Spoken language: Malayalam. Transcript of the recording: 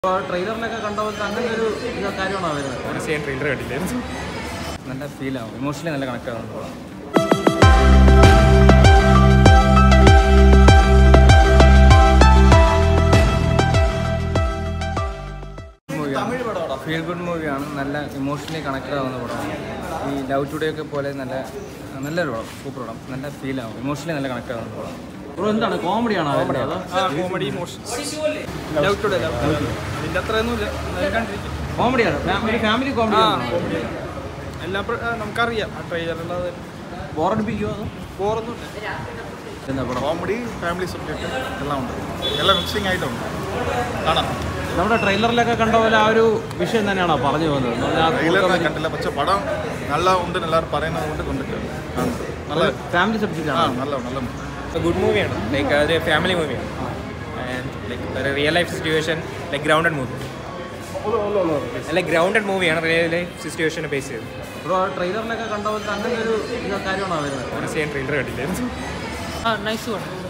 ട്രെയിലറിലൊക്കെ കണ്ട പോലത്തെ അങ്ങനെ ഒരു ഇത് കാര്യമാണോ വരുന്നത് ഒരു സെയിം ട്രെയിലർ കണ്ടില്ലായിരുന്നു നല്ല ഫീലാവും ഇമോഷണലി നല്ല കണക്ട് ആവുന്നു ഫീൽ ഗുഡ് മൂവിയാണ് നല്ല ഇമോഷണലി കണക്റ്റഡ് ആവുന്ന പടമാണ് ഈ ലവ് ടുഡേ ഒക്കെ പോലെ നല്ല നല്ലൊരു പടം സൂപ്പർ പടം നല്ല ഫീലാവും ഇമോഷണലി നല്ല കണക്ട് ആവുന്ന പടം ബ്രോ എന്താണ് കോമഡിയാണോ ആ comedy emotion Love Today love അതിൻ്റെ അത്രയൊന്നുമില്ല എന്നാലും കണ്ടിരിക്കും കോമഡിയാണ് ഫാമിലി ഫാമിലി ആ കോമഡി കോമഡി എല്ലാം പ്ര- ആ, നമുക്കറിയാം ആ ട്രെയിലറുള്ളത് ബോറടിപ്പിക്കുമോ അതോ ബോറൊന്നുമില്ല എന്താ പടം കോമഡി ഫാമിലി സബ്ജക്റ്റ് എല്ലാം ഉണ്ട് എല്ലാം മിക്സിംഗ് ആയിട്ടുണ്ട് കാണാം നമ്മുടെ ട്രെയിലറിലൊക്കെ കണ്ട പോലെ ആ ഒരു വിഷയം തന്നെയാണോ പറഞ്ഞു പോകുന്നത് എന്ന് പറഞ്ഞാൽ ആ ട്രെയിലർ കൂട്ടം കണ്ടില്ല പക്ഷെ പടം നല്ല ഉണ്ട് എല്ലാവരും പറയുന്നത് കൊണ്ട് കൊണ്ടിട്ട് നല്ല ഫാമിലി സബ്ജക്റ്റ് ആ ആണ് നല്ല നല്ല ഗുഡ് മൂവിയാണ് ലൈക്ക് അതൊരു ഫാമിലി മൂവിയാണ് ആൻഡ് ലൈക്ക് ഒരു real life situation like grounded movie അല്ല ഗ്രൗണ്ടഡ് മൂവിയാണ് റിയൽ ലൈഫ് സിറ്റുവേഷനെ ബേസ് ചെയ്ത് ബ്രോ ട്രെയിലറിലൊക്കെ കണ്ട പോലത്തെ അങ്ങനെ ഒരു ഇത് കാര്യമാണോ വരുന്നത് ഒരു സെയിം ട്രെയിലർ കണ്ടില്ലായിരുന്നു ആ നൈസ് പടം